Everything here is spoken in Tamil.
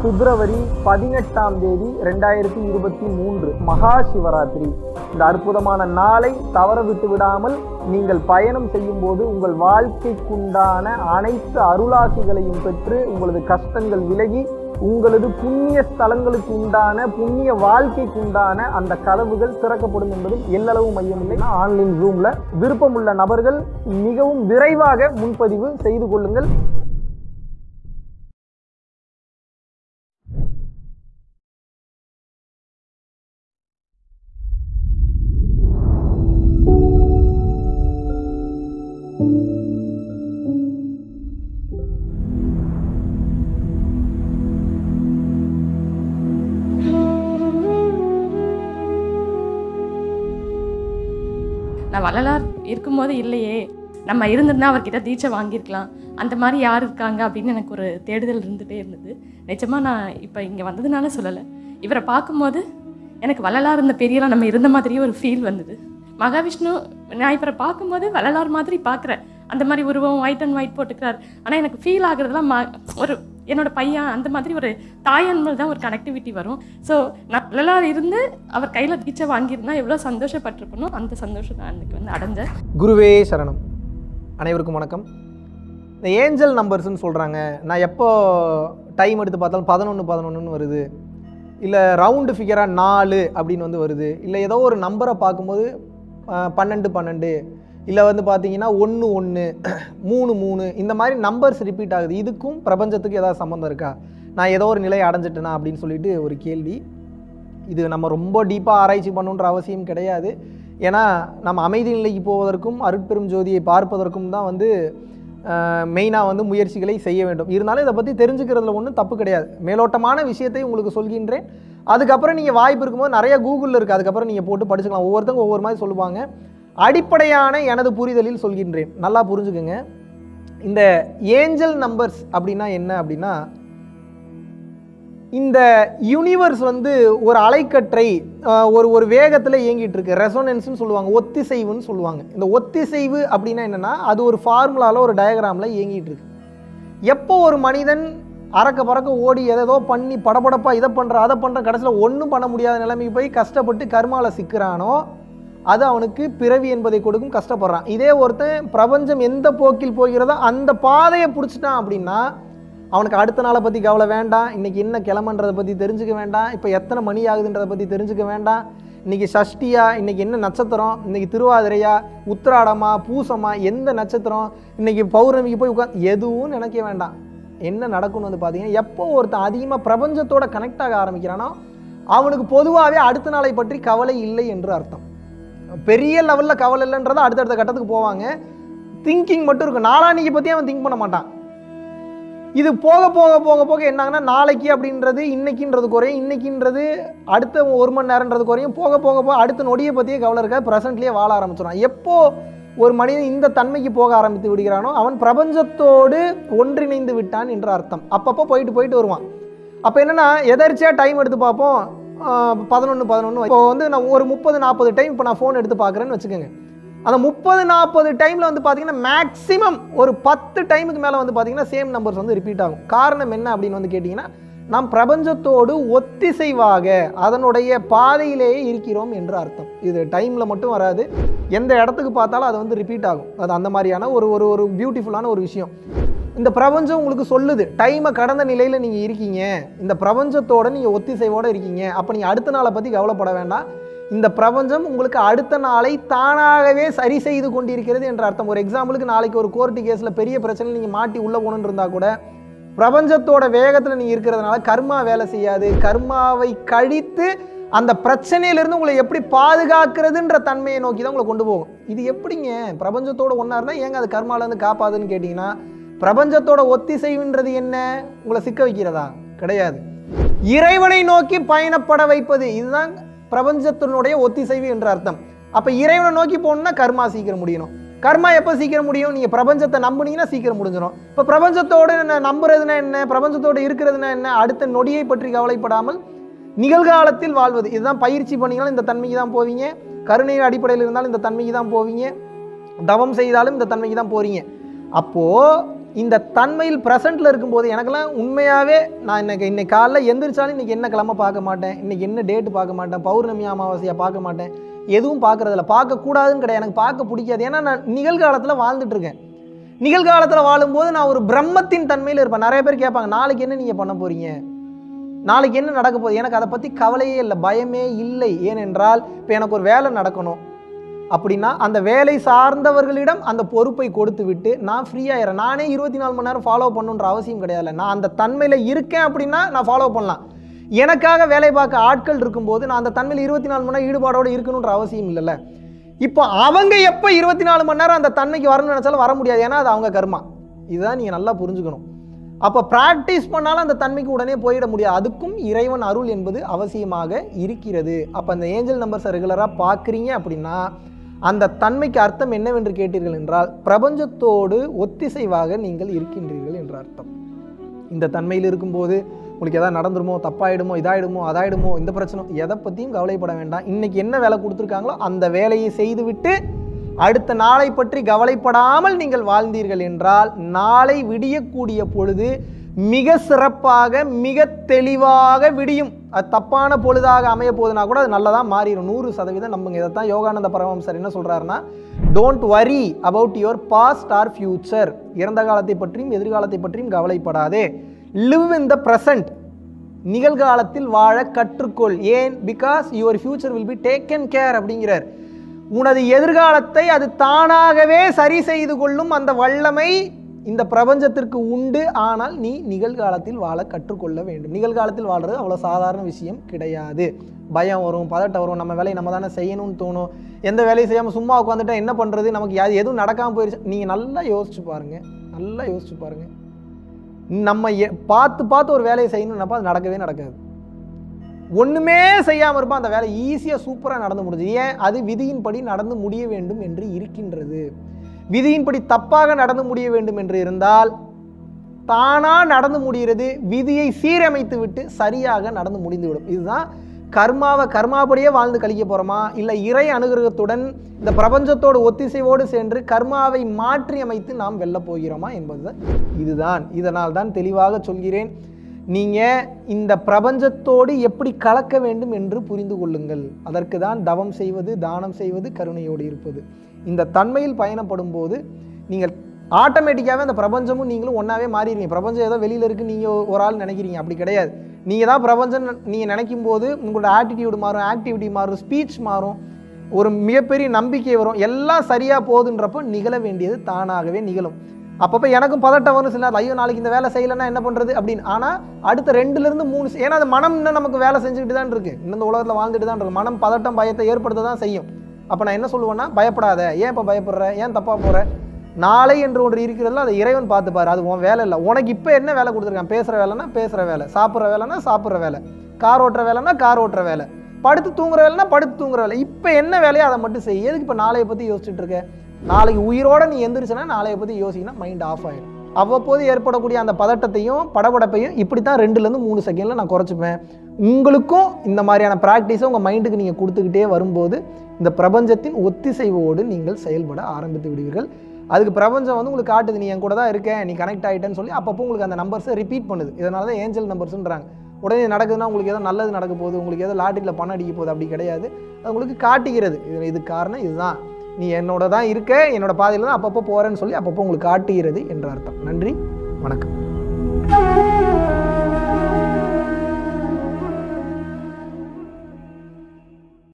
பிப்ரவரி பதினெட்டாம் தேதி ரெண்டாயிரத்தி இருபத்தி மூன்று மகா சிவராத்திரி இந்த அற்புதமான நாளை தவற விட்டு விடாமல் நீங்கள் பயணம் செய்யும் போது உங்கள் வாழ்க்கைக்குண்டான அனைத்து அருளாசிகளையும் பெற்று உங்களது கஷ்டங்கள் விலகி உங்களது புண்ணிய ஸ்தலங்களுக்கு உண்டான புண்ணிய வாழ்க்கைக்கு உண்டான அந்த கதவுகள் திறக்கப்படும் என்பதில் எல்லளவு மையமில்லை ஆன்லைன் ரூம்ல விருப்பமுள்ள நபர்கள் மிகவும் விரைவாக முன்பதிவு செய்து கொள்ளுங்கள் நான் வள்ளலார் இருக்கும்போது இல்லையே நம்ம இருந்திருந்தா அவர்கிட்ட தீட்சை வாங்கியிருக்கலாம் அந்த மாதிரி யார் இருக்காங்க அப்படின்னு எனக்கு ஒரு தேடுதல் இருந்துகிட்டே இருந்தது நிஜமாக நான் இப்போ இங்கே வந்ததுனால சொல்லலை இவரை பார்க்கும்போது எனக்கு வள்ளலார் இருந்த பெரியலாம் நம்ம இருந்த மாதிரியே ஒரு ஃபீல் வந்தது மகாவிஷ்ணு நான் இவரை பார்க்கும்போது வள்ளலார் மாதிரி பார்க்குறேன் அந்த மாதிரி உருவம் ஒயிட் அண்ட் ஒயிட் போட்டுக்கிறார் ஆனால் எனக்கு ஃபீல் ஆகுறதுலாம் மா ஒரு என்னோட பையன் அந்த மாதிரி ஒரு தாயன்பல் தான் ஒரு கனெக்டிவிட்டி வரும் ஸோ நான் வள்ளலார் இருந்து அவர் கையில் தீட்சை வாங்கியிருந்தா எவ்வளோ சந்தோஷப்பட்டிருக்கணும் அந்த சந்தோஷம் நான் அன்றைக்கி வந்து அடைஞ்சேன் குருவே சரணம் அனைவருக்கும் வணக்கம் இந்த ஏஞ்சல் நம்பர்ஸ்னு சொல்கிறாங்க நான் எப்போ டைம் எடுத்து பார்த்தாலும் பதினொன்று பதினொன்றுன்னு வருது இல்லை ரவுண்டு ஃபிகராக நாலு அப்படின்னு வந்து வருது இல்லை ஏதோ ஒரு நம்பரை பார்க்கும்போது அஹ், பன்னெண்டு பன்னெண்டு இல்லை வந்து பார்த்தீங்கன்னா ஒன்று ஒன்று மூணு மூணு இந்த மாதிரி நம்பர்ஸ் ரிப்பீட் ஆகுது இதுக்கும் பிரபஞ்சத்துக்கு ஏதாவது சம்மந்தம் இருக்கா நான் ஏதோ ஒரு நிலை அடைஞ்சிட்டேனா அப்படின்னு சொல்லிட்டு ஒரு கேள்வி இது நம்ம ரொம்ப டீப்பாக ஆராய்ச்சி பண்ணணுன்ற அவசியம் கிடையாது ஏன்னா நம்ம அமைதி நிலைக்கு போவதற்கும் அருட்பெரும் ஜோதியை பார்ப்பதற்கும் தான் வந்து மெயினாக வந்து முயற்சிகளை செய்ய வேண்டும் இருந்தாலும் இதை பற்றி தெரிஞ்சுக்கிறதுல ஒன்றும் தப்பு கிடையாது மேலோட்டமான விஷயத்தை உங்களுக்கு சொல்கின்றேன் அதுக்கப்புறம் நீங்கள் வாய்ப்பு இருக்கும்போது நிறைய கூகுளில் இருக்குது அதுக்கப்புறம் நீங்கள் போட்டு படிச்சுக்கலாம் ஒவ்வொருத்தங்க ஒவ்வொரு மாதிரி சொல்லுவாங்க அடிப்படையான எனது புரிதலில் சொல்கின்றேன் நல்லா புரிஞ்சுக்குங்க இந்த ஏஞ்சல் நம்பர்ஸ் அப்படின்னா என்ன அப்படின்னா இந்த யூனிவர்ஸ் வந்து ஒரு அலைக்கற்றை அஹ், ஒரு ஒரு வேகத்தில் இயங்கிட்டு இருக்கு ரெசோனன்ஸ்னு சொல்லுவாங்க ஒத்திசைவுன்னு சொல்லுவாங்க இந்த ஒத்திசைவு அப்படின்னா என்னன்னா அது ஒரு ஃபார்முலாவில் ஒரு டயக்ராமில் இயங்கிட்டு இருக்கு எப்போ ஒரு மனிதன் அறக்க பறக்க ஓடி எதோ பண்ணி படபடப்பாக இதை பண்ணுற அதை பண்ணுற கடைசியில் ஒன்றும் பண்ண முடியாத நிலைமைக்கு போய் கஷ்டப்பட்டு கர்மால சிக்கிறானோ அது அவனுக்கு பிறவி என்பதை கொடுக்கும் கஷ்டப்படுறான் இதே ஒருத்தன் பிரபஞ்சம் எந்த போக்கில் போகிறதோ அந்த பாதையை பிடிச்சிட்டான் அப்படின்னா அவனுக்கு அடுத்த நாளை பற்றி கவலை வேண்டாம் இன்றைக்கி என்ன கிளம்புன்றதை பற்றி தெரிஞ்சுக்க வேண்டாம் இப்போ எத்தனை மணி ஆகுதுன்றதை பற்றி தெரிஞ்சுக்க வேண்டாம் இன்றைக்கி சஷ்டியா இன்றைக்கி என்ன நட்சத்திரம் இன்றைக்கி திருவாதிரையா உத்திராடமா பூசமா எந்த நட்சத்திரம் இன்றைக்கி பௌர்ணமிக்கு போய் உட்காந்து எதுவும் நினைக்க வேண்டாம் என்ன நடக்கும்னு வந்து பார்த்தீங்கன்னா எப்போ ஒருத்தன் அதிகமாக பிரபஞ்சத்தோட கனெக்ட் ஆக ஆரம்பிக்கிறானோ அவனுக்கு பொதுவாகவே அடுத்த நாளை பற்றி கவலை இல்லை என்று அர்த்தம் பெரிய லெவலில் கவலை இல்லைன்றதை அடுத்தடுத்த கட்டத்துக்கு போவாங்க திங்கிங் மட்டும் இருக்கும் நாளான்னைக்கு பற்றி அவன் திங்க் பண்ண மாட்டான் இது போக போக போக போக என்னாங்கன்னா நாளைக்கு அப்படின்றது இன்னைக்குன்றது குறையும் இன்னைக்குன்றது அடுத்த ஒரு மணி நேரன்றது குறையும் போக போக போக அடுத்த நொடியை பற்றியே கவலை இருக்காது ப்ரெசென்ட்லேயே வாழ ஆரம்பிச்சிடும் எப்போ ஒரு மனிதன் இந்த தன்மைக்கு போக ஆரம்பித்து விடுகிறானோ அவன் பிரபஞ்சத்தோடு ஒன்றிணைந்து விட்டான் என்ற அர்த்தம் அப்பப்போ போயிட்டு போயிட்டு வருவான் அப்போ என்னன்னா எதர்ச்சியாக டைம் எடுத்து பார்ப்போம் பதினொன்று பதினொன்று இப்போ வந்து நான் ஒரு முப்பது நாற்பது டைம் இப்போ நான் ஃபோன் எடுத்து பார்க்குறேன்னு வச்சுக்கோங்க அந்த முப்பது நாற்பது டைமில் வந்து பார்த்தீங்கன்னா மேக்ஸிமம் ஒரு பத்து டைமுக்கு மேலே வந்து பார்த்தீங்கன்னா சேம் நம்பர்ஸ் வந்து ரிப்பீட் ஆகும் காரணம் என்ன அப்படின்னு வந்து கேட்டிங்கன்னா நாம் பிரபஞ்சத்தோடு ஒத்திசைவாக அதனுடைய பாதையிலேயே இருக்கிறோம் என்று அர்த்தம் இது டைமில் மட்டும் வராது எந்த இடத்துக்கு பார்த்தாலும் அது வந்து ரிப்பீட் ஆகும் அது அந்த மாதிரியான ஒரு ஒரு ஒரு பியூட்டிஃபுல்லான ஒரு விஷயம் இந்த பிரபஞ்சம் உங்களுக்கு சொல்லுது டைமை கடந்த நிலையில் நீங்கள் இருக்கீங்க இந்த பிரபஞ்சத்தோட நீங்கள் ஒத்திசைவோடு இருக்கீங்க அப்போ நீங்கள் அடுத்த நாளை பற்றி கவலைப்பட வேண்டாம் இந்த பிரபஞ்சம் உங்களுக்கு அடுத்த நாளை தானாகவே சரி செய்து கொண்டிருக்கிறது என்ற அர்த்தம் ஒரு எக்ஸாம்பிளுக்கு நாளைக்கு ஒரு கோர்ட்டு கேஸில் பெரிய பிரச்சனை நீங்கள் மாட்டி உள்ளே போகணுன்னு இருந்தால் கூட பிரபஞ்சத்தோட வேகத்தில் நீங்கள் இருக்கிறதுனால கர்மா வேலை செய்யாது கர்மாவை கழித்து அந்த பிரச்சனையிலிருந்து உங்களை எப்படி பாதுகாக்கிறதுன்ற தன்மையை நோக்கி தான் உங்களை கொண்டு போகும் இது எப்படிங்க பிரபஞ்சத்தோட ஒன்றா இருந்தால் ஏங்க அது கர்மாலேருந்து காப்பாதுன்னு கேட்டிங்கன்னா பிரபஞ்சத்தோட ஒத்திசைவுன்றது என்ன உங்களை சிக்க வைக்கிறதா கிடையாது இறைவனை நோக்கி பயணப்பட வைப்பது இதுதான் பிரபஞ்சத்தினுடைய ஒத்திசைவு என்ற அர்த்தம் அப்போ இறைவனை நோக்கி போகணும்னா கர்மா சீக்கிரம் முடியணும் கர்மா எப்போ சீக்கிரம் முடியும் நீங்கள் பிரபஞ்சத்தை நம்புனீங்கன்னா சீக்கிரம் முடிஞ்சிடும் இப்போ பிரபஞ்சத்தோடு என்ன நம்புறதுனா என்ன பிரபஞ்சத்தோடு இருக்கிறதுனா என்ன அடுத்த நொடியை பற்றி கவலைப்படாமல் நிகழ்காலத்தில் வாழ்வது இதுதான் பயிற்சி பண்ணீங்கனாலும் இந்த தன்மைக்கு தான் போவீங்க கருணை அடிப்படையில் இருந்தாலும் இந்த தன்மைக்கு தான் போவீங்க தவம் செய்தாலும் இந்த தன்மைக்கு தான் போறீங்க அப்போது இந்த தன்மையில் ப்ரெசண்ட்டில் இருக்கும்போது எனக்கெல்லாம் உண்மையாகவே நான் இன்னைக்கு இன்னைக்கு காலைல எந்திரிச்சாலும் இன்னைக்கு என்ன கிழமை பார்க்க மாட்டேன் இன்னைக்கு என்ன டேட்டு பார்க்க மாட்டேன் பௌர்ணமி அமாவாசையாக பார்க்க மாட்டேன் எதுவும் பார்க்கறதில்ல பார்க்கக்கூடாதுன்னு கிடையாது எனக்கு பார்க்க பிடிக்காது ஏன்னா நான் நிகழ்காலத்தில் வாழ்ந்துட்டு இருக்கேன் நிகழ்காலத்தில் வாழும்போது நான் ஒரு பிரம்மத்தின் தன்மையில் இருப்பேன் நிறைய பேர் கேட்பாங்க நாளைக்கு என்ன நீங்கள் பண்ண போறீங்க நாளைக்கு என்ன நடக்க போகுது எனக்கு அதை பற்றி கவலையே இல்லை பயமே இல்லை ஏனென்றால் இப்போ எனக்கு ஒரு வேலை நடக்கணும் அப்படின்னா அந்த வேலை சார்ந்தவர்களிடம் அந்த பொறுப்பை கொடுத்து விட்டு நான் ஃப்ரீயாகிறேன் நானே இருபத்தி நாலு மணி நேரம் ஃபாலோ பண்ணுன்ற அவசியம் கிடையாது நான் அந்த தன்மையில் இருக்கேன் அப்படின்னா நான் ஃபாலோ பண்ணலாம் எனக்காக வேலை பார்க்க ஆட்கள் இருக்கும்போது நான் அந்த தன்மையில் இருபத்தி நாலு மணி நேரம் ஈடுபாடோடு இருக்கணுன்ற அவசியம் இல்லைல்ல இப்போ அவங்க எப்போ இருபத்தி நாலு மணி நேரம் அந்த தன்மைக்கு வரணும்னு நினச்சாலும் வர முடியாது ஏன்னா அது அவங்க கர்மா இதுதான் நீங்கள் நல்லா புரிஞ்சுக்கணும் அப்போ ப்ராக்டிஸ் பண்ணாலும் அந்த தன்மைக்கு உடனே போயிட முடியாது அதுக்கும் இறைவன் அருள் என்பது அவசியமாக இருக்கிறது அப்போ அந்த ஏஞ்சல் நம்பர்ஸை ரெகுலராக பார்க்குறீங்க அப்படின்னா அந்த தன்மைக்கு அர்த்தம் என்னவென்று கேட்டீர்கள் என்றால் பிரபஞ்சத்தோடு ஒத்திசைவாக நீங்கள் இருக்கின்றீர்கள் என்ற அர்த்தம் இந்த தன்மையில் இருக்கும்போது உங்களுக்கு எதாவது நடந்துருமோ தப்பாயிடுமோ இதாயிடுமோ அதாயிடுமோ இந்த பிரச்சனை எதை பற்றியும் கவலைப்பட வேண்டாம் இன்னைக்கு என்ன வேலை கொடுத்துருக்காங்களோ அந்த வேலையை செய்துவிட்டு அடுத்த நாளை பற்றி கவலைப்படாமல் நீங்கள் வாழ்ந்தீர்கள் என்றால் நாளை விடியக்கூடிய பொழுது மிக சிறப்பாக மிக தெளிவாக விடியும் அது தப்பான பொழுதாக அமைய போகுதுன்னா கூட அது நல்லதாக மாறிடும் நூறு சதவீதம் நம்புங்க இதைத்தான் யோகானந்த பரமஹம்சர் என்ன சொல்றாருன்னா don't worry about your past or future இறந்த காலத்தை பற்றியும் எதிர்காலத்தை பற்றியும் கவலைப்படாதே லிவ் இன் த ப்ரெசன்ட் நிகழ்காலத்தில் வாழ கற்றுக்கொள் ஏன் because your future will be taken care அப்படிங்கிறார் உனது எதிர்காலத்தை அது தானாகவே சரி செய்து கொள்ளும் அந்த வல்லமை இந்த பிரபஞ்சத்திற்கு உண்டு ஆனால் நீ நிகழ்காலத்தில் வாழ கற்றுக்கொள்ள வேண்டும் நிகழ்காலத்தில் வாழ்றது அவ்வளோ சாதாரண விஷயம் கிடையாது பயம் வரும் பதட்டம் வரும் நம்ம வேலையை நம்ம தானே செய்யணும்னு தோணும் எந்த வேலையும் செய்யாமல் சும்மா உட்காந்துட்டா என்ன பண்ணுறது நமக்கு யாது எதுவும் நடக்காமல் போயிடுச்சு நீங்கள் நல்லா யோசிச்சு பாருங்க நல்லா யோசிச்சு பாருங்க நம்ம எ- பார்த்து பார்த்து ஒரு வேலையை செய்யணும்னப்பா அது நடக்கவே நடக்காது ஒண்ணுமே செய்யாமல் இருப்பான் அந்த வேலை ஈஸியாக சூப்பராக நடந்து முடிஞ்சு ஏன் அது விதியின்படி நடந்து முடிய வேண்டும் என்று இருக்கின்றது விதியின்படி தப்பாக நடந்து முடிய வேண்டும் என்று இருந்தால் தானா நடந்து முடிகிறது விதியை சீரமைத்து விட்டு சரியாக நடந்து முடிந்துவிடும் இதுதான் கர்மாவை கர்மாபடியே வாழ்ந்து கழிக்க போறோமா இல்லை இறை அனுகிரகத்துடன் இந்த பிரபஞ்சத்தோடு ஒத்திசைவோடு சென்று கர்மாவை மாற்றி அமைத்து நாம் வெல்லப் போகிறோமா என்பது இதுதான் இதனால் தான் தெளிவாக சொல்கிறேன் நீங்க இந்த பிரபஞ்சத்தோடு எப்படி கலக்க வேண்டும் என்று புரிந்து கொள்ளுங்கள் அதற்கு தான் தவம் செய்வது தானம் செய்வது கருணையோடு இருப்பது இந்த தன்மையில் பயணப்படும் போது நீங்கள் ஆட்டோமேட்டிக்காகவே அந்த பிரபஞ்சமும் நீங்களும் ஒன்றாவே மாறிடுவீங்க பிரபஞ்சம் ஏதோ வெளியில் இருக்குது நீங்கள் ஒரு ஆள் நினைக்கிறீங்க அப்படி கிடையாது நீங்கள் தான் பிரபஞ்சம் நீங்கள் நினைக்கும் போது உங்களோட ஆட்டிடியூடு மாறும் ஆக்டிவிட்டி மாறும் ஸ்பீச் மாறும் ஒரு மிகப்பெரிய நம்பிக்கை வரும் எல்லாம் சரியாக போகுதுன்றப்போ நிகழ வேண்டியது தானாகவே நிகழும் அப்பப்போ எனக்கும் பதட்டம் வரும் சில நேரம், ஐயோ நாளைக்கு இந்த வேலை செய்யலைன்னா என்ன பண்ணுறது அப்படின்னு ஆனால் அடுத்த ரெண்டுலேருந்து மூணு se- ஏன்னா அது மனம் இன்னும் நமக்கு வேலை செஞ்சுக்கிட்டு தான் இருக்குது இன்னும் இந்த உலகத்தில் வாழ்ந்துட்டு தான் இருக்கு மனம் பதட்டம் பயத்தை ஏற்படுத்த தான் செய்யும் அப்போ நான் என்ன சொல்லுவேன்னா பயப்படாத ஏன் இப்போ பயப்படுற ஏன் தப்பாக போகிற நாளை என்று ஒன்று இருக்கிறதுல அதை இறைவன் பார்த்துப்பாரு அது உன் வேலை இல்லை உனக்கு இப்போ என்ன வேலை கொடுத்துருக்கான் பேசுகிற வேலைன்னா பேசுகிற வேலை சாப்பிட்ற வேலைன்னா சாப்பிட்ற வேலை கார் ஓட்டுற வேலைன்னா கார் ஓட்டுற வேலை படுத்து தூங்குற வேலைன்னா படுத்து தூங்குற வேலை இப்போ என்ன வேலையோ அதை மட்டும் செய் எதுக்கு இப்போ நாளைய பற்றி யோசிச்சுட்டு இருக்க நாளைக்கு உயிரோட நீ எந்திரிச்சனா நாளைய பற்றி யோசிக்கினா மைண்ட் ஆஃப் ஆயிடும் அவ்வப்போது ஏற்படக்கூடிய அந்த பதட்டத்தையும் படபடப்பையும் இப்படி தான் ரெண்டுலேருந்து மூணு செகண்டில் நான் குறைச்சிப்பேன் உங்களுக்கும் இந்த மாதிரியான ப்ராக்டிஸை உங்கள் மைண்டுக்கு நீங்கள் கொடுத்துக்கிட்டே வரும்போது இந்த பிரபஞ்சத்தின் ஒத்திசைவோடு நீங்கள் செயல்பட ஆரம்பித்து விடுவீர்கள் அதுக்கு பிரபஞ்சம் வந்து உங்களுக்கு காட்டுது நீ என் கூட தான் இருக்கேன் நீ கனெக்ட் ஆகிட்டேன்னு சொல்லி அப்பப்போ உங்களுக்கு அந்த நம்பர்ஸை ரிப்பீட் பண்ணுது இதனால தான் ஏஞ்சல் நம்பர்ஸ்ன்றாங்க உடனே இது நடக்குதுன்னா உங்களுக்கு ஏதோ நல்லது நடக்க போகுது உங்களுக்கு ஏதோ லாட்டரியில் பணம் அடிக்க போகுது அப்படி கிடையாது அது உங்களுக்கு காட்டுகிறது இது இது காரணம் இதுதான் நீ என்னோட தான் இருக்க என்னோட பாதையில் தான் அப்பப்போ போகிறேன்னு சொல்லி அப்பப்போ உங்களுக்கு காட்டுகிறது என்ற அர்த்தம் நன்றி வணக்கம்